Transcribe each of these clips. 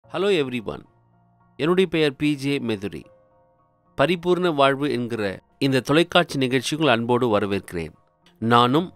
hello everyone என்னுடைய பெயர் PJ மெதுரி பரிபூர்ண வாழ்வு என்கிற இந்த தொலைக்காட்சி நிகழ்ச்சிக்குள் அன்போடு வரவேற்கிறேன் நானும்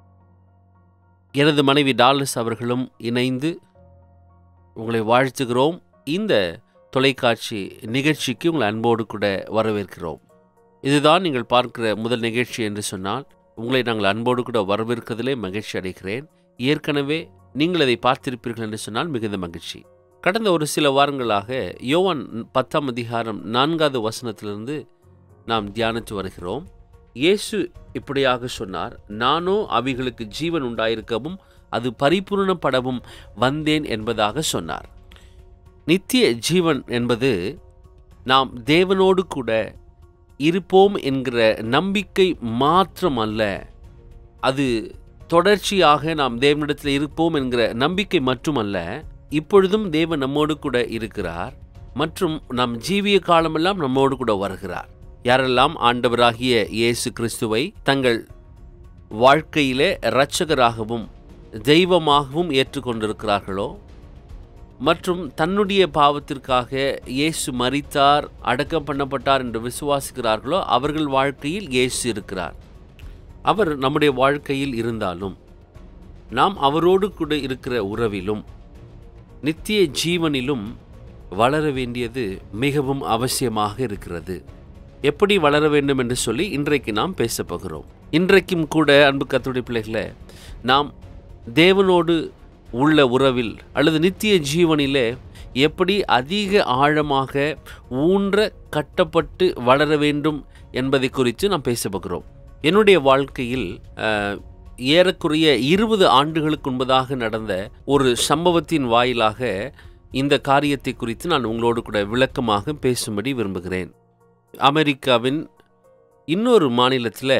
எனது மனைவி டாலஸ் அவர்களும் இணைந்து உங்களை வாழ்த்துகிறோம் இந்த தொலைக்காட்சி நிகழ்ச்சிக்கு உங்களை அன்போடு கூட வரவேற்கிறோம் இதுதான் நீங்கள் பார்க்கிற முதல் நிகழ்ச்சி என்று சொன்னால் உங்களை நாங்கள் அன்போடு கூட வரவேற்கிறதிலே மகிழ்ச்சி அடைகிறேன் ஏற்கனவே நீங்கள் அதை பார்த்திருப்பீர்கள் என்று சொன்னால் மிகுந்த மகிழ்ச்சி கடந்த ஒரு சில வாரங்களாக யோவான் பத்தாம் அதிகாரம் நான்காவது வசனத்திலிருந்து நாம் தியானித்து வருகிறோம் இயேசு இப்படியாக சொன்னார் நானோ அவைகளுக்கு ஜீவன் உண்டாயிருக்கவும் அது பரிபூர்ணப்படவும் வந்தேன் என்பதாக சொன்னார் நித்திய ஜீவன் என்பது நாம் தேவனோடு கூட இருப்போம் என்கிற நம்பிக்கை மாத்திரம் அல்ல அது தொடர்ச்சியாக நாம் தேவனிடத்தில் இருப்போம் என்கிற நம்பிக்கை மட்டுமல்ல இப்பொழுதும் தேவன் நம்மோடு கூட இருக்கிறார் மற்றும் நம் ஜீவிய காலமெல்லாம் நம்மோடு கூட வருகிறார் யாரெல்லாம் ஆண்டவராகிய இயேசு கிறிஸ்துவை தங்கள் வாழ்க்கையிலே இரட்சகராகவும் தெய்வமாகவும் ஏற்றுக்கொண்டிருக்கிறார்களோ மற்றும் தன்னுடைய பாவத்திற்காக இயேசு மரித்தார் அடக்கம் பண்ணப்பட்டார் என்று விசுவாசிக்கிறார்களோ அவர்கள் வாழ்க்கையில் இயேசு இருக்கிறார் அவர் நம்முடைய வாழ்க்கையில் இருந்தாலும் நாம் அவரோடு கூட இருக்கிற உறவிலும் நித்திய ஜீவனிலும் வளர வேண்டியது மிகவும் அவசியமாக இருக்கிறது எப்படி வளர வேண்டும் என்று சொல்லி இன்றைக்கு நாம் பேசப் போகிறோம் இன்றைக்கும் கூட அன்பு கத்துடைய பிள்ளைகளை நாம் தேவனோடு உள்ள உறவில் அல்லது நித்திய ஜீவனிலே எப்படி அதிக ஆழமாக ஊன்ற கட்டப்பட்டு வளர வேண்டும் என்பதை குறித்து நாம் பேச போகிறோம் என்னுடைய வாழ்க்கையில் அஹ், ஏறக்குறைய இருபது ஆண்டுகளுக்கு முன்பதாக நடந்த ஒரு சம்பவத்தின் வாயிலாக இந்த காரியத்தை குறித்து நான் உங்களோடு கூட விளக்கமாக பேசும்படி விரும்புகிறேன் அமெரிக்காவின் இன்னொரு மாநிலத்தில்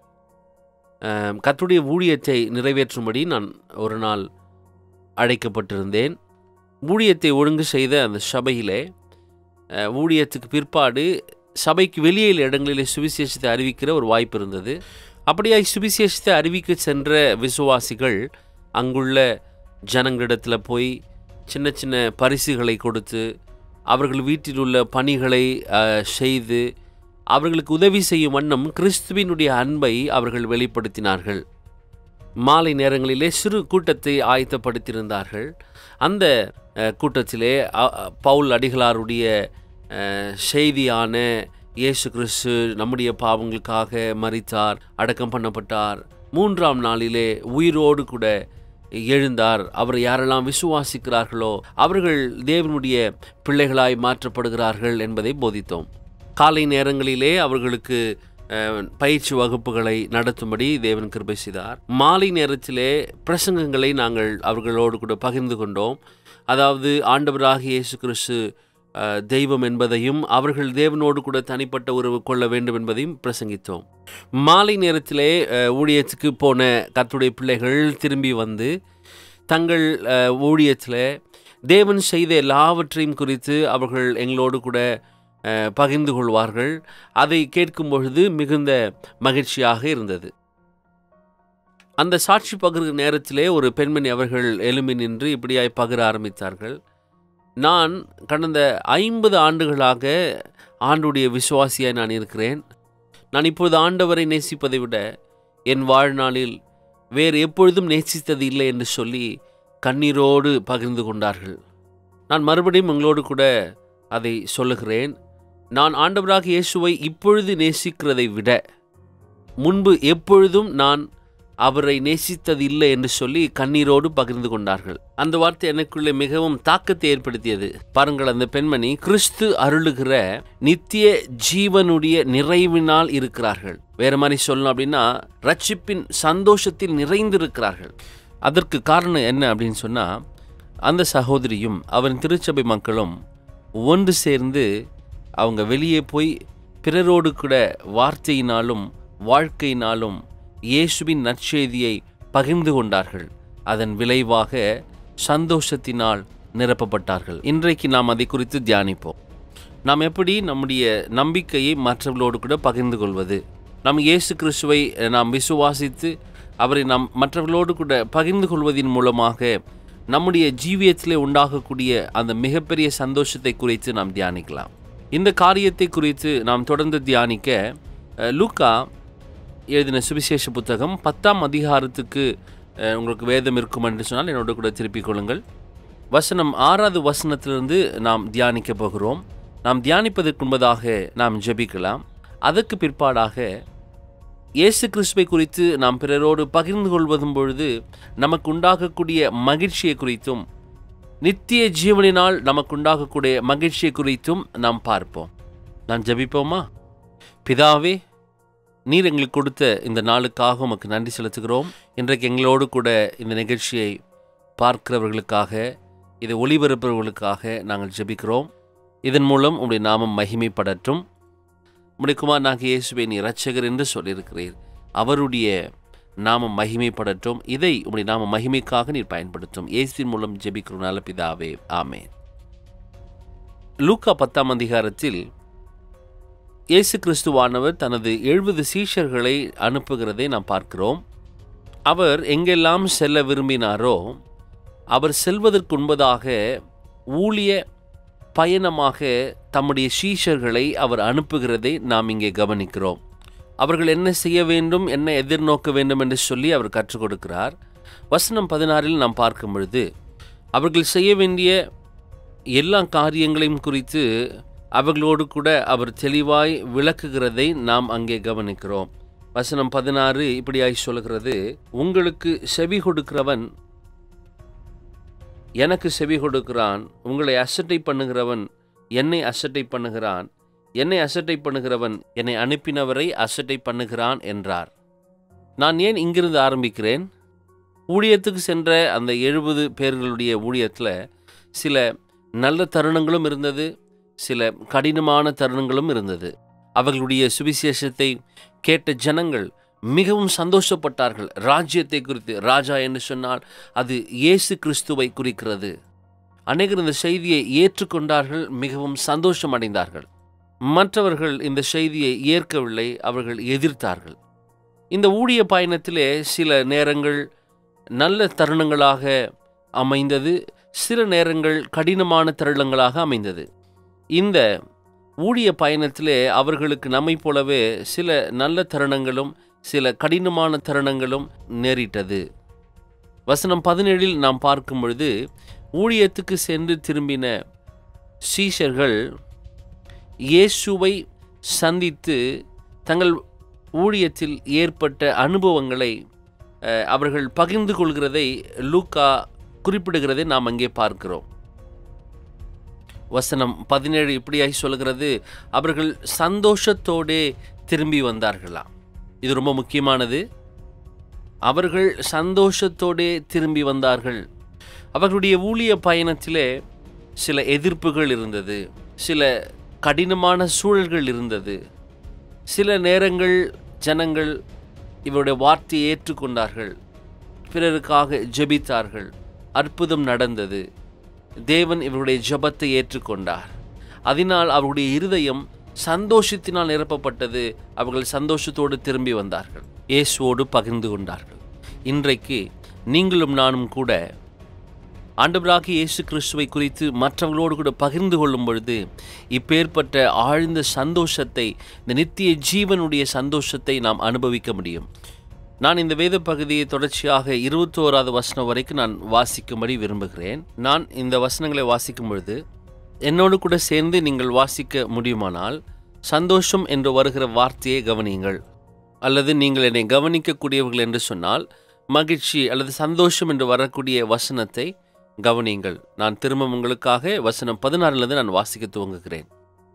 கத்துடைய ஊழியத்தை நிறைவேற்றும்படி நான் ஒரு நாள் அழைக்கப்பட்டிருந்தேன் ஊழியத்தை ஒழுங்கு செய்த அந்த சபையிலே அஹ், ஊழியத்துக்கு பிற்பாடு சபைக்கு வெளியில் இடங்களிலே சுவிசேஷத்தை அறிவிக்கிற ஒரு வாய்ப்பு இருந்தது அப்படியாய் சுவிசேஷத்தை அறிவிக்க சென்ற விசுவாசிகள் அங்குள்ள ஜனங்களிடத்தில் போய் சின்ன சின்ன பரிசுகளை கொடுத்து அவர்கள் வீட்டில் உள்ள பணிகளை அஹ், செய்து அவர்களுக்கு உதவி செய்யும் வண்ணம் கிறிஸ்துவினுடைய அன்பை அவர்கள் வெளிப்படுத்தினார்கள் மாலை நேரங்களிலே சிறு கூட்டத்தை ஆயத்தப்படுத்தியிருந்தார்கள் அந்த அஹ், கூட்டத்திலே அ- அ- பவுல் அடிகளாருடைய அஹ், செய்தியான இயேசு கிறிஸ்து நம்முடைய பாவங்களுக்காக மரித்தார் அடக்கம் பண்ணப்பட்டார் மூன்றாம் நாளிலே உயிரோடு கூட எழுந்தார் அவர் யாரெல்லாம் விசுவாசிக்கிறார்களோ அவர்கள் தேவனுடைய பிள்ளைகளாய் மாற்றப்படுகிறார்கள் என்பதை போதித்தோம் காலை நேரங்களிலே அவர்களுக்கு அஹ், பயிற்சி வகுப்புகளை நடத்தும்படி தேவன் கிருபை செய்தார் மாலை நேரத்திலே பிரசங்கங்களை நாங்கள் அவர்களோடு கூட பகிர்ந்து கொண்டோம் அதாவது ஆண்டவராகிய இயேசு கிறிஸ்து அஹ், தெய்வம் என்பதையும் அவர்கள் தேவனோடு கூட தனிப்பட்ட உறவு கொள்ள வேண்டும் என்பதையும் பிரசங்கித்தோம் மாலை நேரத்திலே அஹ், ஊழியத்துக்கு போன கர்த்தருடைய பிள்ளைகள் திரும்பி வந்து தங்கள் அஹ், ஊழியத்தில் தேவன் செய்த எல்லாவற்றையும் குறித்து அவர்கள் எங்களோடு கூட அஹ், பகிர்ந்து கொள்வார்கள் அதை கேட்கும் பொழுது மிகுந்த மகிழ்ச்சியாக இருந்தது அந்த சாட்சி பகிர்கிற நேரத்திலே ஒரு பெண்மணி அவர்கள் எழும்பி நின்று இப்படியாய் பகிர ஆரம்பித்தார்கள் நான் கடந்த ஐம்பது ஆண்டுகளாக ஆண்டுடைய விசுவாசியாய் நான் இருக்கிறேன் நான் இப்பொழுது ஆண்டவரை நேசிப்பதை விட என் வாழ்நாளில் வேறு எப்பொழுதும் நேசித்தது இல்லை என்று சொல்லி கண்ணீரோடு பகிர்ந்து கொண்டார்கள் நான் மறுபடியும் உங்களோடு கூட அதை சொல்லுகிறேன் நான் ஆண்டவராக இயேசுவை இப்பொழுது நேசிக்கிறதை விட முன்பு எப்பொழுதும் நான் அவரை நேசித்தது இல்லை என்று சொல்லி கண்ணீரோடு பகிர்ந்து கொண்டார்கள் அந்த வார்த்தை எனக்குள்ளே மிகவும் தாக்கத்தை ஏற்படுத்தியது பாருங்கள் அந்த பெண்மணி கிறிஸ்து அருளுகிற நித்திய ஜீவனுடைய நிறைவினால் இருக்கிறார்கள் வேற மாதிரி சொல்லணும் அப்படின்னா ரட்சிப்பின் சந்தோஷத்தில் நிறைந்திருக்கிறார்கள் அதற்கு காரணம் என்ன அப்படின்னு சொன்னா அந்த சகோதரியும் அவரின் திருச்சபை மக்களும் ஒன்று சேர்ந்து அவங்க வெளியே போய் பிறரோடு கூட வார்த்தையினாலும் வாழ்க்கையினாலும் இயேசுவின் நற்செய்தியை பகிர்ந்து கொண்டார்கள் அதன் விளைவாக சந்தோஷத்தினால் நிரப்பப்பட்டார்கள் இன்றைக்கு நாம் அதை குறித்து தியானிப்போம் நாம் எப்படி நம்முடைய நம்பிக்கையை மற்றவர்களோடு கூட பகிர்ந்து கொள்வது நம் இயேசு கிறிஸ்துவை நாம் விசுவாசித்து அவரை நாம் மற்றவர்களோடு கூட பகிர்ந்து கொள்வதன் மூலமாக நம்முடைய ஜீவியத்திலே உண்டாகக்கூடிய அந்த மிகப்பெரிய சந்தோஷத்தை குறித்து நாம் தியானிக்கலாம் இந்த காரியத்தை குறித்து நாம் தொடர்ந்து தியானிக்க அஹ், லூக்கா எழுதின சுவிசேஷ புத்தகம் பத்தாம் அதிகாரத்துக்கு அஹ், உங்களுக்கு வேதம் இருக்கும் என்று சொன்னால் என்னோட கூட திருப்பிக் கொள்ளுங்கள் வசனம் ஆறாவது வசனத்திலிருந்து நாம் தியானிக்க போகிறோம் நாம் தியானிப்பதற்கு முன்பதாக நாம் ஜெபிக்கலாம் அதற்கு பிற்பாடாக இயேசு கிறிஸ்துவை குறித்து நாம் பிறரோடு பகிர்ந்து கொள்வதும் பொழுது நமக்கு உண்டாகக்கூடிய மகிழ்ச்சியை குறித்தும் நித்திய ஜீவனினால் நமக்கு உண்டாகக்கூடிய மகிழ்ச்சியை குறித்தும் நாம் பார்ப்போம் நாம் ஜெபிப்போமா பிதாவே நீர் எங்களுக்கு கொடுத்த இந்த நாளுக்காக உமக்கு நன்றி செலுத்துகிறோம் இன்றைக்கு எங்களோடு கூட இந்த நிகழ்ச்சியை பார்க்கிறவர்களுக்காக இதை ஒளிபரப்புறவர்களுக்காக நாங்கள் ஜெபிக்கிறோம் இதன் மூலம் உங்களுடைய நாமம் மகிமைப்படட்டும் உம்முடைய குமார் நாங்கள் இயேசுவை நீ இரட்சகர் என்று சொல்லியிருக்கிறீர் அவருடைய நாமம் மகிமைப்படட்டும் இதை உம்முடைய நாம மகிமைக்காக நீர் பயன்படுத்தும் இயேசுவின் மூலம் ஜெபிக்கிறோம் நல்ல பிதாவே ஆமென் லூக்கா பத்தாம் அதிகாரத்தில் இயேசு கிறிஸ்துவானவர் தனது எழுபது சீஷர்களை அனுப்புகிறதை நாம் பார்க்கிறோம் அவர் எங்கெல்லாம் செல்ல விரும்பினாரோ அவர் செல்வதற்கு முன்பதாக ஊழிய பயணமாக தம்முடைய சீஷர்களை அவர் அனுப்புகிறதை நாம் இங்கே கவனிக்கிறோம் அவர்கள் என்ன செய்ய வேண்டும் என்ன எதிர்நோக்க வேண்டும் என்று சொல்லி அவர் கற்றுக் கொடுக்கிறார் வசனம் பதினாறில் நாம் பார்க்கும் பொழுது அவர்கள் செய்ய வேண்டிய எல்லா காரியங்களையும் குறித்து அவர்களோடு கூட அவர் தெளிவாய் விளக்குகிறதை நாம் அங்கே கவனிக்கிறோம் வசனம் பதினாறு இப்படியாய் சொல்கிறது உங்களுக்கு செவி கொடுக்கிறவன் எனக்கு செவி கொடுக்கிறான் உங்களை அசட்டை பண்ணுகிறவன் என்னை அசட்டை பண்ணுகிறான் என்னை அசட்டை பண்ணுகிறவன் என்னை அனுப்பினவரை அசட்டை பண்ணுகிறான் என்றார் நான் ஏன் இங்கிருந்து ஆரம்பிக்கிறேன் ஊழியத்துக்கு சென்ற அந்த எழுபது பேர்களுடைய ஊழியத்தில் சில நல்ல தருணங்களும் இருந்தது சில கடினமான தருணங்களும் இருந்தது அவர்களுடைய சுவிசேஷத்தை கேட்ட ஜனங்கள் மிகவும் சந்தோஷப்பட்டார்கள் ராஜ்யத்தை குறித்து ராஜா என்று சொன்னால் அது இயேசு கிறிஸ்துவை குறிக்கிறது அநேகர் இந்த செய்தியை ஏற்றுக்கொண்டார்கள் மிகவும் சந்தோஷம் அடைந்தார்கள் மற்றவர்கள் இந்த செய்தியை ஏற்கவில்லை அவர்கள் எதிர்த்தார்கள் இந்த ஊழிய பயணத்திலே சில நேரங்கள் நல்ல தருணங்களாக அமைந்தது சில நேரங்கள் கடினமான தருணங்களாக அமைந்தது இந்த ஊழிய பயணத்திலே அவர்களுக்கு நம்மை போலவே சில நல்ல தருணங்களும் சில கடினமான தருணங்களும் நேரிட்டது வசனம் பதினேழில் நாம் பார்க்கும் பொழுது ஊழியத்துக்கு சென்று திரும்பின சீஷர்கள் இயேசுவை சந்தித்து தங்கள் ஊழியத்தில் ஏற்பட்ட அனுபவங்களை அஹ், அவர்கள் பகிர்ந்து கொள்கிறதை லூக்கா குறிப்பிடுகிறதை நாம் அங்கே பார்க்கிறோம் வசனம் பதினேழு இப்படியாய் சொல்கிறது அவர்கள் சந்தோஷத்தோடே திரும்பி வந்தார்களாம் இது ரொம்ப முக்கியமானது அவர்கள் சந்தோஷத்தோடே திரும்பி வந்தார்கள் அவர்களுடைய ஊழிய பயணத்திலே சில எதிர்ப்புகள் இருந்தது சில கடினமான சூழல்கள் இருந்தது சில நேரங்கள் ஜனங்கள் இவருடைய வார்த்தையை ஏற்றுக்கொண்டார்கள் பிறருக்காக ஜெபித்தார்கள் அற்புதம் நடந்தது தேவன் இவருடைய ஜெபத்தை ஏற்றுக்கொண்டார் அதனால் அவருடைய இருதயம் சந்தோஷத்தினால் நிரப்பப்பட்டது அவர்கள் சந்தோஷத்தோடு திரும்பி வந்தார்கள் இயேசுவோடு பகிர்ந்து கொண்டார்கள் இன்றைக்கு நீங்களும் நானும் கூட ஆண்டவராகிய இயேசு கிறிஸ்துவை குறித்து மற்றவர்களோடு கூட பகிர்ந்து கொள்ளும் பொழுது இப்பேற்பட்ட ஆழ்ந்த சந்தோஷத்தை இந்த நித்திய ஜீவனுடைய சந்தோஷத்தை நாம் அனுபவிக்க முடியும் நான் இந்த வேத பகுதியை தொடர்ச்சியாக இருபத்தோராவது வசனம் வரைக்கும் நான் வாசிக்கும்படி விரும்புகிறேன் நான் இந்த வசனங்களை வாசிக்கும் பொழுது என்னோடு கூட சேர்ந்து நீங்கள் வாசிக்க முடியுமானால் சந்தோஷம் என்று வருகிற வார்த்தையை கவனியுங்கள் அல்லது நீங்கள் என்னை கவனிக்கக்கூடியவர்கள் என்று சொன்னால் மகிழ்ச்சி அல்லது சந்தோஷம் என்று வரக்கூடிய வசனத்தை கவனியுங்கள் நான் திரும்ப உங்களுக்காக வசனம் பதினாறுலேருந்து நான் வாசிக்க துவங்குகிறேன்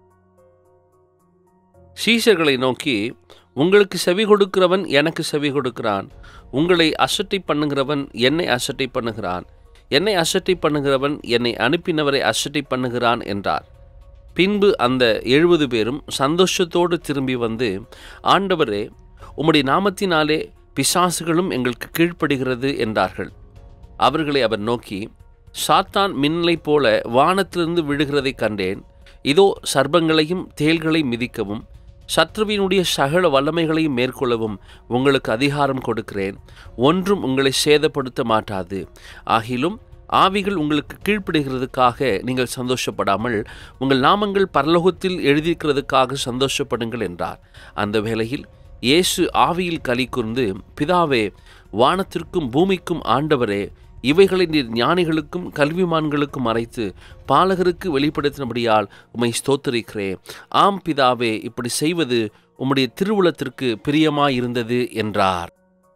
சீஷர்களை நோக்கி உங்களுக்கு செவி கொடுக்கிறவன் எனக்கு செவி கொடுக்கிறான் உங்களை அசட்டை பண்ணுகிறவன் என்னை அசட்டை பண்ணுகிறான் என்னை அசட்டை பண்ணுகிறவன் என்னை அனுப்பினவரை அசட்டை பண்ணுகிறான் என்றார் பின்பு அந்த எழுபது பேரும் சந்தோஷத்தோடு திரும்பி வந்து ஆண்டவரே உம்முடைய நாமத்தினாலே பிசாசுகளும் எங்களுக்கு கீழ்ப்படுகிறது என்றார்கள் அவர்களை அவர் நோக்கி சாத்தான் மின்னலைப் போல வானத்திலிருந்து விழுகிறதைக் கண்டேன் இதோ சர்ப்பங்களையும் தேள்களை மிதிக்கவும் சத்ருவினுடைய சகல வல்லமைகளையும் மேற்கொள்ளவும் உங்களுக்கு அதிகாரம் கொடுக்கிறேன் ஒன்றும் உங்களை சேதப்படுத்த மாட்டாது ஆகிலும் ஆவிகள் உங்களுக்கு கீழ்ப்படுகிறதுக்காக நீங்கள் சந்தோஷப்படாமல் உங்கள் நாமங்கள் பரலோகத்தில் எழுதியிருக்கிறதுக்காக சந்தோஷப்படுங்கள் என்றார் அந்த வேளையில் இயேசு ஆவியில் களி கூர்ந்து பிதாவே வானத்திற்கும் பூமிக்கும் ஆண்டவரே இவைகளை நீர் ஞானிகளுக்கும் கல்விமான்களுக்கும் மறைத்து பாலகருக்கு வெளிப்படுத்தினபடியால் உம்மை ஸ்தோத்தரிக்கிறேன் ஆம் பிதாவே இப்படி செய்வது உம்முடைய திருவுளத்திற்கு பிரியமாயிருந்தது என்றார்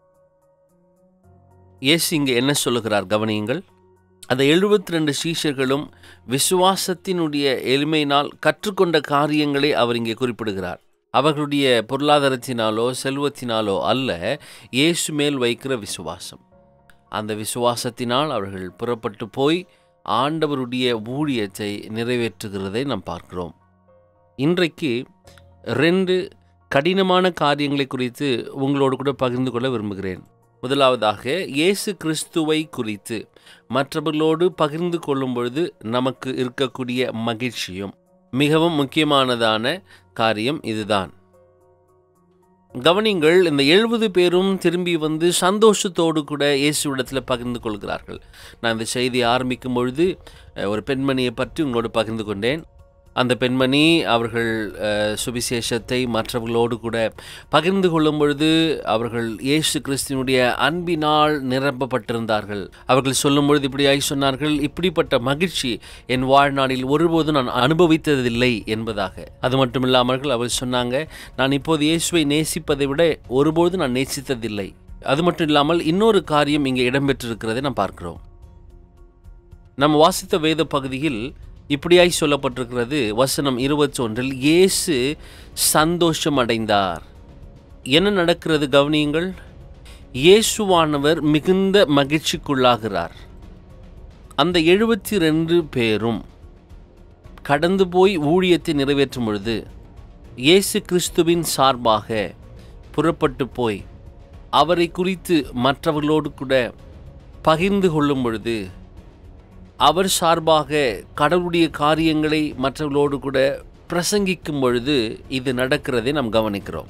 இயேசு இங்கே என்ன சொல்லுகிறார் கவனியுங்கள் அந்த எழுபத்தி ரெண்டு சீஷர்களும் விசுவாசத்தினுடைய எளிமையினால் கற்றுக்கொண்ட காரியங்களை அவர் இங்கே குறிப்பிடுகிறார் அவர்களுடைய பொருளாதாரத்தினாலோ செல்வத்தினாலோ அல்ல இயேசு மேல் வைக்கிற விசுவாசம் அந்த விசுவாசத்தினால் அவர்கள் புறப்பட்டு போய் ஆண்டவருடைய ஊழியத்தை நிறைவேற்றுகிறதை நாம் பார்க்கிறோம் இன்றைக்கு ரெண்டு கடினமான காரியங்களை குறித்து உங்களோடு கூட பகிர்ந்து கொள்ள விரும்புகிறேன் முதலாவதாக இயேசு கிறிஸ்துவை குறித்து மற்றவர்களோடு பகிர்ந்து கொள்ளும் பொழுது நமக்கு இருக்கக்கூடிய மகிழ்ச்சியும் மிகவும் முக்கியமானதான காரியம் இதுதான் கவனிங்கள் இந்த எழுபது பேரும் திரும்பி வந்து சந்தோஷத்தோடு கூட இயேசுவிடத்தில் பகிர்ந்து கொள்கிறார்கள் நான் இந்த செய்தியை ஆரம்பிக்கும் பொழுது அஹ், ஒரு பெண்மணியை பற்றி உங்களோடு பகிர்ந்து கொண்டேன் அந்த பெண்மணி அவர்கள் அஹ், சுவிசேஷத்தை மற்றவர்களோடு கூட பகிர்ந்து கொள்ளும் பொழுது அவர்கள் இயேசு கிறிஸ்தினுடைய அன்பினால் நிரப்பப்பட்டிருந்தார்கள் அவர்கள் சொல்லும் பொழுது இப்படியாய் சொன்னார்கள் இப்படிப்பட்ட மகிழ்ச்சி என் வாழ்நாளில் ஒருபோதும் நான் அனுபவித்ததில்லை என்பதாக அது மட்டுமில்லாமல் அவர் சொன்னாங்க நான் இப்போது இயேசுவை நேசிப்பதை விட ஒருபோதும் நான் நேசித்ததில்லை அது மட்டும் இல்லாமல் இன்னொரு காரியம் இங்கே இடம்பெற்றிருக்கிறதை நாம் பார்க்கிறோம் நம்ம வாசித்த வேத பகுதியில் இப்படியாய் சொல்லப்பட்டிருக்கிறது வசனம் இருபத்தொன்றில் இயேசு சந்தோஷம் அடைந்தார் என்ன நடக்கிறது கவனியுங்கள் இயேசுவானவர் மிகுந்த மகிழ்ச்சிக்குள்ளாகிறார் அந்த எழுபத்தி ரெண்டு பேரும் கடந்து போய் ஊழியத்தை நிறைவேற்றும் பொழுது இயேசு கிறிஸ்துவின் சார்பாக புறப்பட்டு போய் அவரை குறித்து மற்றவர்களோடு கூட பகிர்ந்து கொள்ளும் பொழுது அவர் சார்பாக கடவுளுடைய காரியங்களை மற்றவர்களோடு கூட பிரசங்கிக்கும் பொழுது இது நடக்கிறதை நாம் கவனிக்கிறோம்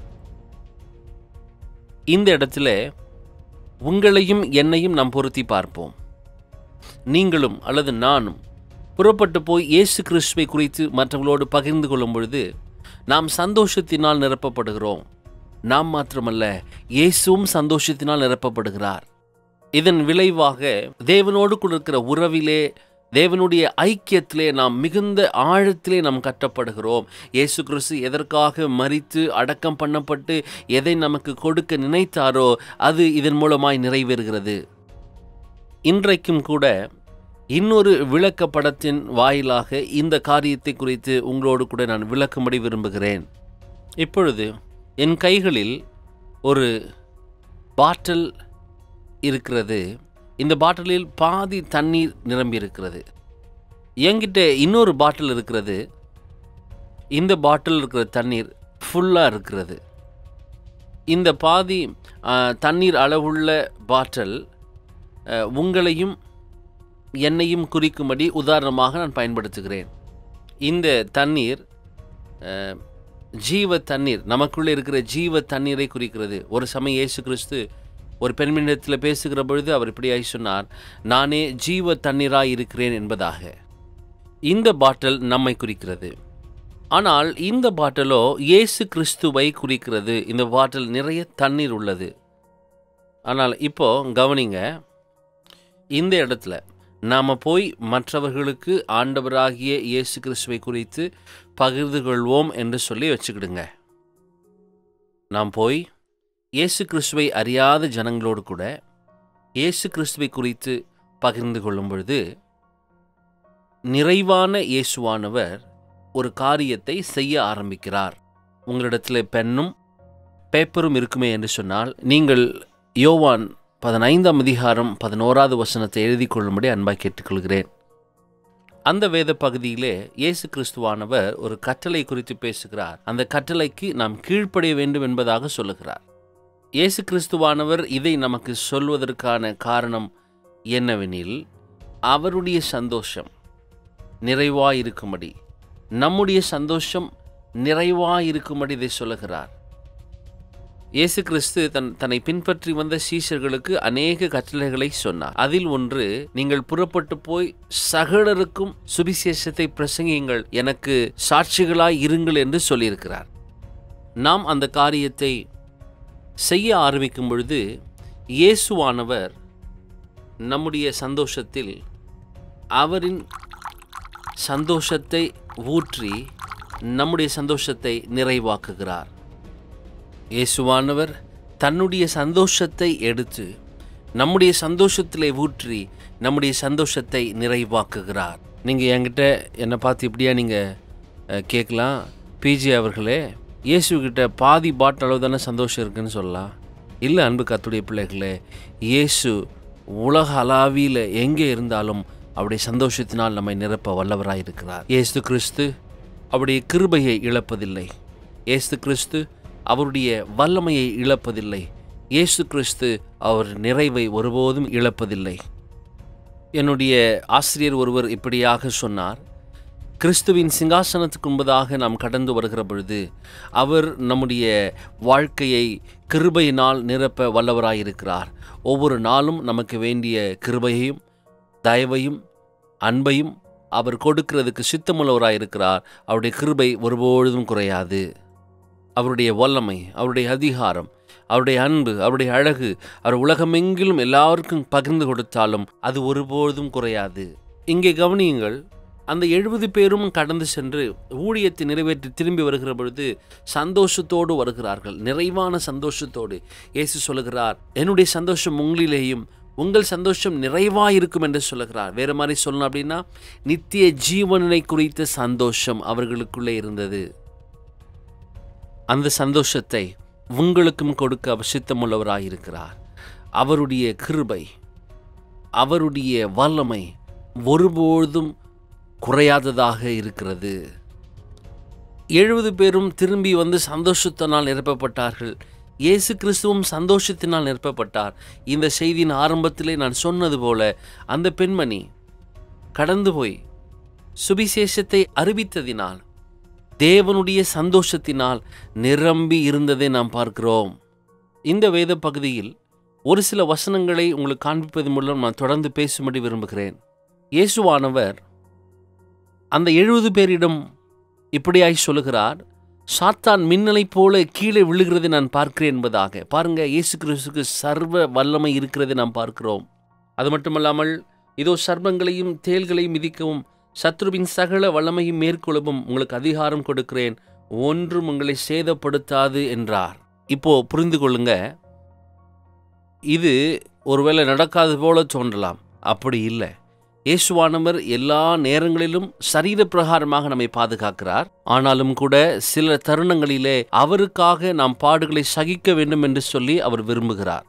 இந்த இடத்துல உங்களையும் என்னையும் நாம் பொருத்தி பார்ப்போம் நீங்களும் அல்லது நானும் புறப்பட்டு போய் இயேசு கிறிஸ்துவை குறித்து மற்றவர்களோடு பகிர்ந்து கொள்ளும் பொழுது நாம் சந்தோஷத்தினால் நிரப்பப்படுகிறோம் நாம் மாத்திரமல்ல இயேசுவும் சந்தோஷத்தினால் நிரப்பப்படுகிறார் இதன் விளைவாக தேவனோடு கூட இருக்கிற உறவிலே தேவனுடைய ஐக்கியத்திலே நாம் மிகுந்த ஆழத்திலே நாம் கட்டப்படுகிறோம் இயேசு கிறிஸ்து எதற்காக மரித்து அடக்கம் பண்ணப்பட்டு எதை நமக்கு கொடுக்க நினைத்தாரோ அது இதன் மூலமாய் நிறைவேறுகிறது இன்றைக்கும் கூட இன்னொரு விளக்கப்படத்தின் வாயிலாக இந்த காரியத்தை குறித்து உங்களோடு கூட நான் விளக்கும்படி விரும்புகிறேன் இப்பொழுது என் கைகளில் ஒரு பாட்டில் இருக்கிறது இந்த பாட்டிலில் பாதி தண்ணீர் நிரம்பி இருக்கிறது என்கிட்ட இன்னொரு பாட்டில் இருக்கிறது இந்த பாட்டில் இருக்கிற தண்ணீர் ஃபுல்லாக இருக்கிறது இந்த பாதி ஆ, தண்ணீர் அளவுள்ள பாட்டில் அ, உங்களையும் என்னையும் குறிக்கும்படி உதாரணமாக நான் பயன்படுத்துகிறேன் இந்த தண்ணீர் அஹ், ஜீவ தண்ணீர் நமக்குள்ளே இருக்கிற ஜீவ தண்ணீரை குறிக்கிறது ஒரு சமயம் இயேசு கிறிஸ்து ஒரு பெண்மணிடத்தில் பேசுகிற பொழுது அவர் இப்படியாய் சொன்னார் நானே ஜீவ தண்ணீராய் இருக்கிறேன் என்பதாக இந்த பாட்டில் நம்மை குறிக்கிறது ஆனால் இந்த பாட்டிலோ இயேசு கிறிஸ்துவை குறிக்கிறது இந்த பாட்டில் நிறைய தண்ணீர் உள்ளது ஆனால் இப்போ கவனிங்க இந்த இடத்துல நாம் போய் மற்றவர்களுக்கு ஆண்டவராகிய இயேசு கிறிஸ்துவை குறித்து பகிர்ந்து கொள்வோம் என்று சொல்லி வச்சுக்கிடுங்க நாம் போய் இயேசு கிறிஸ்துவை அறியாத ஜனங்களோடு கூட இயேசு கிறிஸ்துவை குறித்து பகிர்ந்து கொள்ளும் பொழுது நிறைவான இயேசுவானவர் ஒரு காரியத்தை செய்ய ஆரம்பிக்கிறார் உங்களிடத்தில் பென்னும் பேப்பரும் இருக்குமே என்று சொன்னால் நீங்கள் யோவான் பதினைந்தாம் அதிகாரம் பதினோராவது வசனத்தை எழுதி கொள்ளும்படி அன்பாய் கேட்டுக்கொள்கிறேன் அந்த வேத பகுதியிலே இயேசு கிறிஸ்துவானவர் ஒரு கட்டளை குறித்து பேசுகிறார் அந்த கட்டளைக்கு நாம் கீழ்ப்படிய வேண்டும் என்பதாக சொல்லுகிறார் இயேசு கிறிஸ்துவானவர் இதை நமக்கு சொல்வதற்கான காரணம் என்னவெனில் அவருடைய சந்தோஷம் நிறைவாயிருக்கும்படி நம்முடைய சந்தோஷம் நிறைவாயிருக்கும்படி இதை சொல்லுகிறார் இயேசு கிறிஸ்து தன் தன்னை பின்பற்றி வந்த சீஷர்களுக்கு அநேக கட்டளைகளை சொன்னார் அதில் ஒன்று நீங்கள் புறப்பட்டு போய் சகலருக்கும் சுவிசேஷத்தை பிரசங்கியுங்கள் எனக்கு சாட்சிகளாய் இருங்கள் என்று சொல்லியிருக்கிறார் நாம் அந்த காரியத்தை செய்ய ஆரம்பிக்கும் பொழுது இயேசுவானவர் நம்முடைய சந்தோஷத்தில் அவரின் சந்தோஷத்தை ஊற்றி நம்முடைய சந்தோஷத்தை நிறைவாக்குகிறார் இயேசுவானவர் தன்னுடைய சந்தோஷத்தை எடுத்து நம்முடைய சந்தோஷத்திலே ஊற்றி நம்முடைய சந்தோஷத்தை நிறைவாக்குகிறார் நீங்கள் என்கிட்ட என்னை பார்த்து இப்படியா நீங்கள் கேட்கலாம் பிஜி அவர்களே இயேசுக்கிட்ட பாதி பாட்டு அளவு தானே சந்தோஷம் இருக்குன்னு சொல்லலாம் இல்லை அன்பு கத்துடைய பிள்ளைகளே இயேசு உலக அளாவியில் எங்கே இருந்தாலும் அவருடைய சந்தோஷத்தினால் நம்மை நிரப்ப வல்லவராய் இருக்கிறார் இயேசு கிறிஸ்து அவருடைய கிருபையை இழப்பதில்லை இயேசு கிறிஸ்து அவருடைய வல்லமையை இழப்பதில்லை இயேசு கிறிஸ்து அவர் நிறைவை ஒருபோதும் இழப்பதில்லை என்னுடைய ஆசிரியர் ஒருவர் இப்படியாக சொன்னார் கிறிஸ்துவின் சிங்காசனத்துக்கு முன்பதாக நாம் கடந்து வருகிற பொழுது அவர் நம்முடைய வாழ்க்கையை கிருபையினால் நிரப்ப வல்லவராயிருக்கிறார் ஒவ்வொரு நாளும் நமக்கு வேண்டிய கிருபையையும் தயவையும் அன்பையும் அவர் கொடுக்கிறதுக்கு சித்தமுள்ளவராயிருக்கிறார் அவருடைய கிருபை ஒருபொழுதும் குறையாது அவருடைய வல்லமை அவருடைய அதிகாரம் அவருடைய அன்பு அவருடைய அழகு அவர் உலகமெங்கிலும் எல்லாருக்கும் பகிர்ந்து கொடுத்தாலும் அது ஒருபொழுதும் குறையாது இங்கே கவனியுங்கள் அந்த எழுபது பேரும் கடந்து சென்று ஊழியத்தை நிறைவேற்றி திரும்பி வருகிற பொழுது சந்தோஷத்தோடு வருகிறார்கள் நிறைவான சந்தோஷத்தோடு இயேசு சொல்லுகிறார் என்னுடைய சந்தோஷம் உங்களிலேயும் உங்கள் சந்தோஷம் நிறைவாயிருக்கும் என்று சொல்லுகிறார் வேறு மாதிரி சொல்லணும் அப்படின்னா நித்திய ஜீவனை குறித்த சந்தோஷம் அவர்களுக்குள்ளே இருந்தது அந்த சந்தோஷத்தை உங்களுக்கும் கொடுக்க அவர் சித்தமுள்ளவராயிருக்கிறார் அவருடைய கிருபை அவருடைய வல்லமை ஒருபொழுதும் குறையாததாக இருக்கிறது எழுபது பேரும் திரும்பி வந்து சந்தோஷத்தினால் நிரப்பப்பட்டார்கள் இயேசு கிறிஸ்துவும் சந்தோஷத்தினால் நிரப்பப்பட்டார் இந்த செய்தியின் ஆரம்பத்திலே நான் சொன்னது போல அந்த பெண்மணி கடந்து போய் சுபிசேஷத்தை அறிவித்ததினால் தேவனுடைய சந்தோஷத்தினால் நிரம்பி இருந்ததை நாம் பார்க்கிறோம் இந்த வேத பகுதியில் ஒரு சில வசனங்களை உங்களுக்கு காண்பிப்பதன் மூலம் நான் தொடர்ந்து பேசும்படி விரும்புகிறேன் இயேசுவானவர் அந்த எழுபது பேரிடம் இப்படியாய் சொல்லுகிறார் சாத்தான் மின்னலைப் போல கீழே விழுகிறதை நான் பார்க்கிறேன் என்பதாக பாருங்க இயேசு கிறிஸ்துக்கு சர்வ வல்லமை இருக்கிறதை நாம் பார்க்கிறோம் அது மட்டுமல்லாமல் இதோ சர்ப்பங்களையும் தேள்களையும் மிதிக்கவும் சத்ருவின் சகல வல்லமையும் மேற்கொள்ளவும் உங்களுக்கு அதிகாரம் கொடுக்கிறேன் ஒன்றும் உங்களை சேதப்படுத்தாது என்றார் இப்போ புரிந்து கொள்ளுங்க இது ஒருவேளை நடக்காது போல தோன்றலாம் அப்படி இல்லை இயேசுவானவர் எல்லா நேரங்களிலும் சரீர பிரகாரமாக நம்மை பாதுகாக்கிறார் ஆனாலும் கூட சில தருணங்களிலே அவருக்காக நாம் பாடுகளை சகிக்க வேண்டும் என்று சொல்லி அவர் விரும்புகிறார்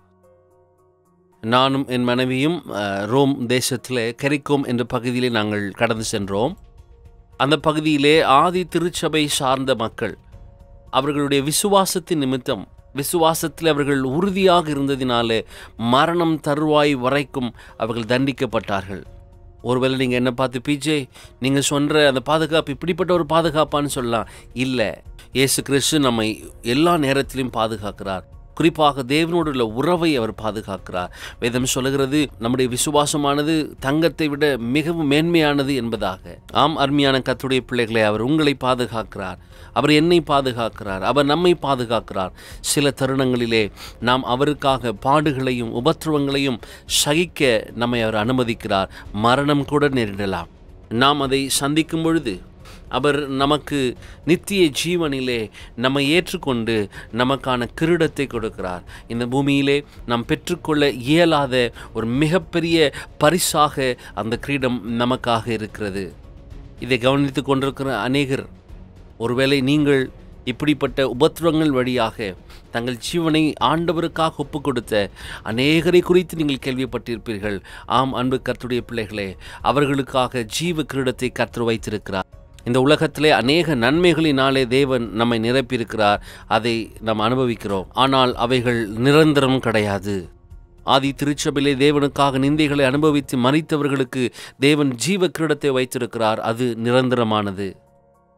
நானும் என் மனைவியும் அஹ், ரோம் தேசத்தில் கெரிக்கோம் என்ற பகுதியிலே நாங்கள் கடந்து சென்றோம் அந்த பகுதியிலே ஆதி திருச்சபை சார்ந்த மக்கள் அவர்களுடைய விசுவாசத்தின் நிமித்தம் விசுவாசத்தில் அவர்கள் உறுதியாக இருந்ததினாலே மரணம் தருவாய் வரைக்கும் அவர்கள் தண்டிக்கப்பட்டார்கள் ஒருவேளை நீங்கள் என்ன பார்த்து பிஜே நீங்கள் சொல்கிற அந்த பாதுகாப்பு இப்படிப்பட்ட ஒரு பாதுகாப்பான்னு சொல்லலாம் இல்லை இயேசு கிறிஸ்து நம்மை எல்லா நேரத்திலும் பாதுகாக்கிறார் குறிப்பாக தேவனோடு உள்ள உறவை அவர் பாதுகாக்கிறார் வேதம் சொல்லுகிறது நம்முடைய விசுவாசமானது தங்கத்தை விட மிகவும் மேன்மையானது என்பதாக ஆம் அருமையான கத்துடைய பிள்ளைகளை அவர் உங்களை பாதுகாக்கிறார் அவர் என்னை பாதுகாக்கிறார் அவர் நம்மை பாதுகாக்கிறார் சில தருணங்களிலே நாம் அவருக்காக பாடுகளையும் உபத்திரவங்களையும் சகிக்க நம்மை அவர் அனுமதிக்கிறார் மரணம் கூட நேரிடலாம் நாம் அதை சந்திக்கும் பொழுது அவர் நமக்கு நித்திய ஜீவனிலே நம்மை ஏற்றுக்கொண்டு நமக்கான கிரீடத்தை கொடுக்கிறார் இந்த பூமியிலே நாம் பெற்றுக்கொள்ள இயலாத ஒரு மிகப்பெரிய பரிசாக அந்த கிரீடம் நமக்காக இருக்கிறது இதை கவனித்து கொண்டிருக்கிற அநேகர் ஒருவேளை நீங்கள் இப்படிப்பட்ட உபத்திரங்கள் வழியாக தங்கள் ஜீவனை ஆண்டவருக்காக ஒப்பு கொடுத்த அநேகரை குறித்து நீங்கள் கேள்விப்பட்டிருப்பீர்கள் ஆம் அன்பு கர்த்தருடைய பிள்ளைகளே அவர்களுக்காக ஜீவ கிரீடத்தை கர்த்தர் வைத்திருக்கிறார் இந்த உலகத்திலே அநேக நன்மைகளினாலே தேவன் நம்மை நிரப்பியிருக்கிறார் அதை நாம் அனுபவிக்கிறோம் ஆனால் அவைகள் நிரந்தரம் கிடையாது ஆதி திருச்சபையிலே தேவனுக்காக நிந்தைகளை அனுபவித்து மறித்தவர்களுக்கு தேவன் ஜீவ கிரீடத்தை வைத்திருக்கிறார் அது நிரந்தரமானது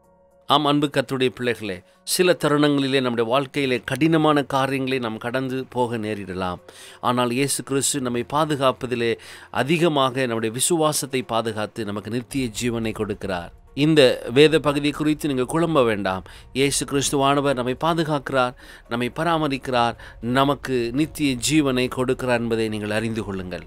ஆம் அன்பு கர்த்தருடைய பிள்ளைகளே சில தருணங்களிலே நம்முடைய வாழ்க்கையிலே கடினமான காரியங்களை நாம் கடந்து போக நேரிடலாம் ஆனால் இயேசு கிறிஸ்து நம்மை பாதுகாப்பதிலே அதிகமாக நம்முடைய விசுவாசத்தை பாதுகாத்து நமக்கு நித்திய ஜீவனை கொடுக்கிறார் இந்த வேத பகுதி குறித்து நீங்கள் குழம்ப வேண்டாம் இயேசு கிறிஸ்துவானவர் நம்மை பாதுகாக்கிறார் நம்மை பராமரிக்கிறார் நமக்கு நித்திய ஜீவனை கொடுக்கிறார் என்பதை நீங்கள் அறிந்து கொள்ளுங்கள்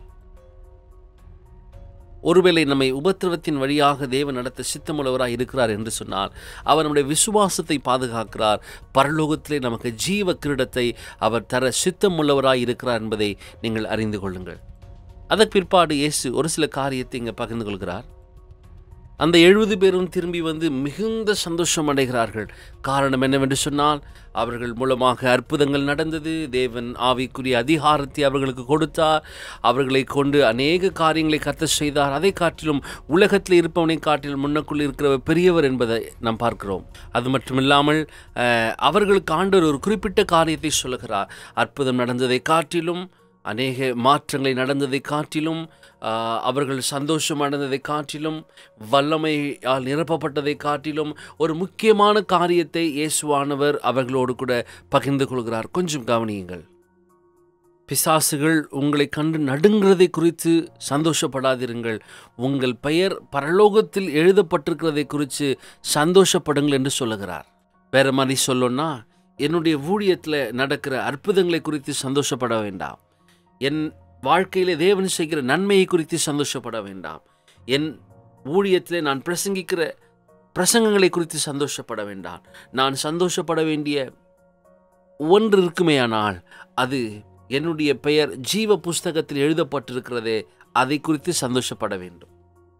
ஒருவேளை நம்மை உபத்திரவத்தின் வழியாக தேவன் நடத்த சித்தமுள்ளவராக இருக்கிறார் என்று சொன்னால் அவர் நம்முடைய விசுவாசத்தை பாதுகாக்கிறார் பரலோகத்திலே நமக்கு ஜீவ கிரீடத்தை அவர் தர சித்தமுள்ளவராக இருக்கிறார் என்பதை நீங்கள் அறிந்து கொள்ளுங்கள் அதற்கு பிற்பாடு இயேசு ஒரு சில காரியத்தை இங்கே பகிர்ந்து கொள்கிறார் அந்த எழுபது பேரும் திரும்பி வந்து மிகுந்த சந்தோஷம் அடைகிறார்கள் காரணம் என்னவென்று சொன்னால் அவர்கள் மூலமாக அற்புதங்கள் நடந்தது தேவன் ஆவிக்குரிய அதிகாரத்தை அவர்களுக்கு கொடுத்தார் அவர்களை கொண்டு அநேக காரியங்களை கத்த செய்தார் அதை காட்டிலும் உலகத்தில் இருப்பவனை காட்டிலும் முன்னக்குள் இருக்கிறவர் பெரியவர் என்பதை நாம் பார்க்கிறோம் அது மட்டுமில்லாமல் அஹ், அவர்களுக்கு ஆண்டவர் ஒரு குறிப்பிட்ட காரியத்தை சொல்லுகிறார் அற்புதம் நடந்ததை காட்டிலும் அநேக மாற்றங்களை நடந்ததை காட்டிலும் ஆஹ், அவர்கள் சந்தோஷம் அடைந்ததை காட்டிலும் வல்லமையால் நிரப்பப்பட்டதை காட்டிலும் ஒரு முக்கியமான காரியத்தை இயேசுவானவர் அவர்களோடு கூட பகிர்ந்து கொள்கிறார் கொஞ்சம் கவனியுங்கள் பிசாசுகள் உங்களை கண்டு நடுங்கிறதை குறித்து சந்தோஷப்படாதிருங்கள் உங்கள் பெயர் பரலோகத்தில் எழுதப்பட்டிருக்கிறதை குறித்து சந்தோஷப்படுங்கள் என்று சொல்லுகிறார் வேற மாதிரி சொல்லணும்னா என்னுடைய ஊழியத்தில் நடக்கிற அற்புதங்களை குறித்து சந்தோஷப்பட வேண்டாம் என் வாழ்க்கையிலே தேவன் செய்கிற நன்மையை குறித்து சந்தோஷப்பட வேண்டாம் என் ஊழியத்திலே நான் பிரசங்கிக்கிற பிரசங்கங்களை குறித்து சந்தோஷப்பட வேண்டாம் நான் சந்தோஷப்பட வேண்டிய ஒன்று இருக்குமேயானால் அது என்னுடைய பெயர் ஜீவ புஸ்தகத்தில் எழுதப்பட்டிருக்கிறதே அதை குறித்து சந்தோஷப்பட வேண்டும்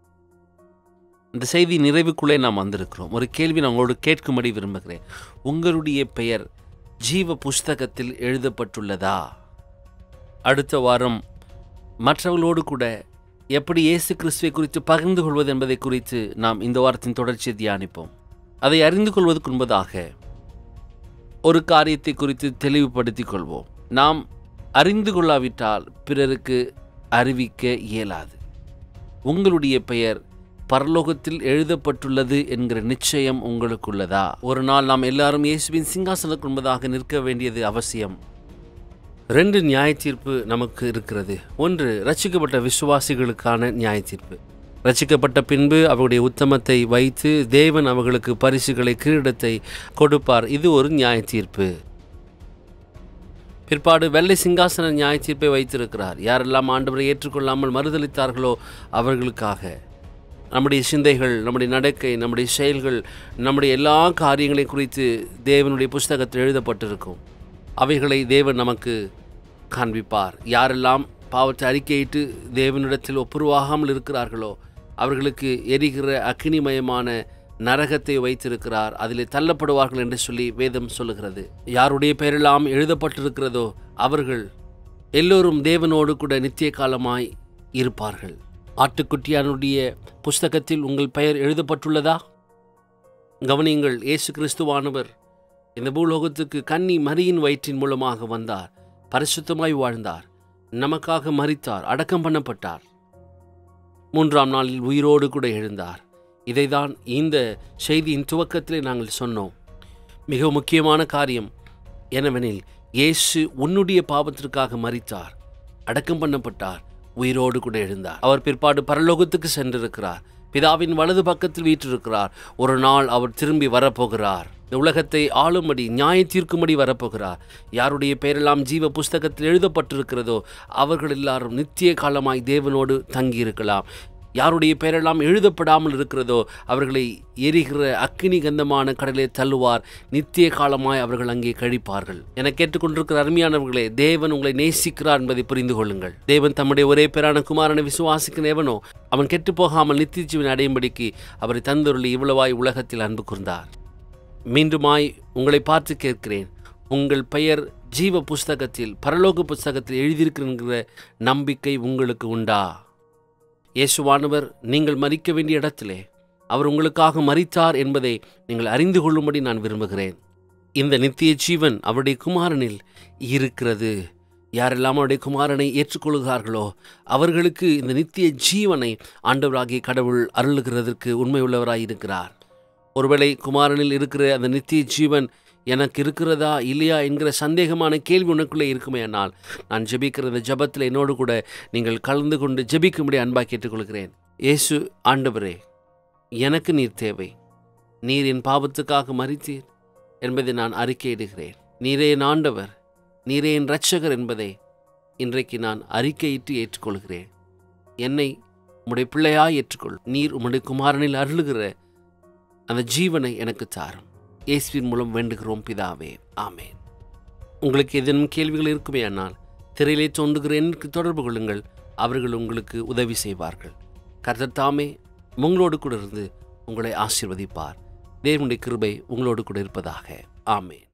இந்த செய்தி நிறைவுக்குள்ளே நாம் வந்திருக்கிறோம் ஒரு கேள்வி நான் உங்களோடு கேட்கும்படி விரும்புகிறேன் உங்களுடைய பெயர் ஜீவ புஸ்தகத்தில் எழுதப்பட்டுள்ளதா அடுத்த வாரம் மற்றவர்களோடு கூட எப்படி இயேசு கிறிஸ்துவை குறித்து பகிர்ந்து கொள்வது என்பதை குறித்து நாம் இந்த வாரத்தின் தொடர்ச்சியை தியானிப்போம் அதை அறிந்து கொள்வதற்கு முன்பதாக ஒரு காரியத்தை குறித்து தெளிவுபடுத்திக் கொள்வோம் நாம் அறிந்து கொள்ளாவிட்டால் பிறருக்கு அறிவிக்க இயலாது உங்களுடைய பெயர் பரலோகத்தில் எழுதப்பட்டுள்ளது என்கிற நிச்சயம் உங்களுக்குள்ளதா ஒரு நாள் நாம் எல்லாரும் இயேசுவின் சிங்காசனத்துக்கு முன்பதாக நிற்க வேண்டியது அவசியம் ரெண்டு நியாய தீர்ப்பு நமக்கு இருக்கிறது ஒன்று ரட்சிக்கப்பட்ட விசுவாசிகளுக்கான நியாய தீர்ப்பு ரட்சிக்கப்பட்ட பின்பு அவருடைய உத்தமத்தை வைத்து தேவன் அவர்களுக்கு பரிசுகளை கிரீடத்தை கொடுப்பார் இது ஒரு நியாய தீர்ப்பு பிற்பாடு வெள்ளை சிங்காசன நியாய தீர்ப்பை வைத்திருக்கிறார் யாரெல்லாம் ஆண்டவரை ஏற்றுக்கொள்ளாமல் மறுதளித்தார்களோ அவர்களுக்காக நம்முடைய சிந்தைகள் நம்முடைய நடக்கை நம்முடைய செயல்கள் நம்முடைய எல்லா காரியங்களையும் குறித்து தேவனுடைய புஸ்தகத்தில் எழுதப்பட்டிருக்கும் அவைகளை தேவன் நமக்கு காண்பிப்பார் யாரெல்லாம் பாவத்தை அறிக்கையிட்டு தேவனிடத்தில் ஒப்புருவாகாமல் இருக்கிறார்களோ அவர்களுக்கு எரிகிற அக்னிமயமான நரகத்தை வைத்திருக்கிறார் அதிலே தள்ளப்படுவார்கள் என்று சொல்லி வேதம் சொல்லுகிறது யாருடைய பெயரெல்லாம் எழுதப்பட்டிருக்கிறதோ அவர்கள் எல்லோரும் தேவனோடு கூட நித்திய காலமாய் இருப்பார்கள் ஆட்டுக்குட்டியானுடைய புஸ்தகத்தில் உங்கள் பெயர் எழுதப்பட்டுள்ளதா கவனியுங்கள் இயேசு கிறிஸ்துவானவர் இந்த பூலோகத்துக்கு கன்னி மரியின் வயிற்றின் மூலமாக வந்தார் பரிசுத்தமாய் வாழ்ந்தார் நமக்காக மரித்தார் அடக்கம் பண்ணப்பட்டார் மூன்றாம் நாளில் உயிரோடு கூட எழுந்தார் இதைதான் இந்த செய்தியின் துவக்கத்திலே நாங்கள் சொன்னோம் மிக முக்கியமான காரியம் என்னவெனில் இயேசு உன்னுடைய பாவத்திற்காக மரித்தார் அடக்கம் பண்ணப்பட்டார் உயிரோடு கூட எழுந்தார் அவர் பிற்பாடு பரலோகத்துக்கு சென்றிருக்கிறார் பிதாவின் வலது பக்கத்தில் வீற்றிருக்கிறார் ஒரு நாள் அவர் திரும்பி வரப்போகிறார் இந்த உலகத்தை ஆளும்படி நியாய தீர்க்கும்படி வரப்போகிறார் யாருடைய பெயரெல்லாம் ஜீவ புஸ்தகத்தில் எழுதப்பட்டிருக்கிறதோ அவர்கள் எல்லாரும் நித்திய காலமாய் தேவனோடு தங்கியிருக்கலாம் யாருடைய பெயரெல்லாம் எழுதப்படாமல் இருக்கிறதோ அவர்களை எரிகிற அக்கினி கந்தமான கடலை தள்ளுவார் நித்திய காலமாய் அவர்கள் அங்கே கழிப்பார்கள் என கேட்டுக்கொண்டிருக்கிற அருமையானவர்களே தேவன் உங்களை நேசிக்கிறார் என்பதை புரிந்து கொள்ளுங்கள் தேவன் தம்முடைய ஒரே பேரான குமாரனை விசுவாசிக்கும் எவனோ அவன் கெட்டு போகாமல் நித்திய ஜீவன் அடையும்படிக்கு அவரை தந்தருளி இவ்வளவாய் உலகத்தில் அன்பு கூர்ந்தார் மீண்டுமாய் உங்களை பார்த்து கேட்கிறேன் உங்கள் பெயர் ஜீவ புஸ்தகத்தில் பரலோக புஸ்தகத்தில் எழுதியிருக்கிற நம்பிக்கை உங்களுக்கு உண்டா இயேசுவானவர் நீங்கள் மறிக்க வேண்டிய இடத்திலே அவர் உங்களுக்காக மறித்தார் என்பதை நீங்கள் அறிந்து கொள்ளும்படி நான் விரும்புகிறேன் இந்த நித்திய ஜீவன் அவருடைய குமாரனில் இருக்கிறது யாரெல்லாம் அவருடைய குமாரனை ஏற்றுக்கொள்கிறார்களோ அவர்களுக்கு இந்த நித்திய ஜீவனை ஆண்டவராகிய கடவுள் அருளுகிறதற்கு உண்மை உள்ளவராய் இருக்கிறார் ஒருவேளை குமாரனில் இருக்கிற அந்த நித்திய ஜீவன் எனக்கு இருக்கிறதா இல்லையா என்கிற சந்தேகமான கேள்வி உனக்குள்ளே இருக்குமே ஆனால் நான் ஜெபிக்கிற இந்த ஜெபத்தில் என்னோடு கூட நீங்கள் கலந்து கொண்டு ஜெபிக்கும்படி அன்பாக கேட்டுக்கொள்கிறேன் இயேசு ஆண்டவரே எனக்கு நீர் தேவை நீர் என் பாவத்துக்காக மறித்தீர் என்பதை நான் அறிக்கையிடுகிறேன் நீரே என் ஆண்டவர் நீரே என் இரட்சகர் என்பதை இன்றைக்கு நான் அறிக்கையிட்டு ஏற்றுக்கொள்கிறேன் என்னை உம்முடைய பிள்ளையாய் ஏற்றுக்கொள் நீர் உம்முடைய குமாரனில் அருளுகிற அந்த ஜீவனை எனக்கு தாரும் இயேசுவின் மூலம் வேண்டுகிறோம் பிதாவே ஆமேன் உங்களுக்கு ஏதேனும் கேள்விகள் இருக்குமே ஆனால் திரையிலே தோன்றுகிற எனக்கு தொடர்பு கொள்ளுங்கள் அவர்கள் உங்களுக்கு உதவி செய்வார்கள் கர்த்தர் தாமே உங்களோடு கூட இருந்து உங்களை ஆசீர்வதிப்பார் தேவனுடைய கிருபை உங்களோடு கூட இருப்பதாக ஆமேன்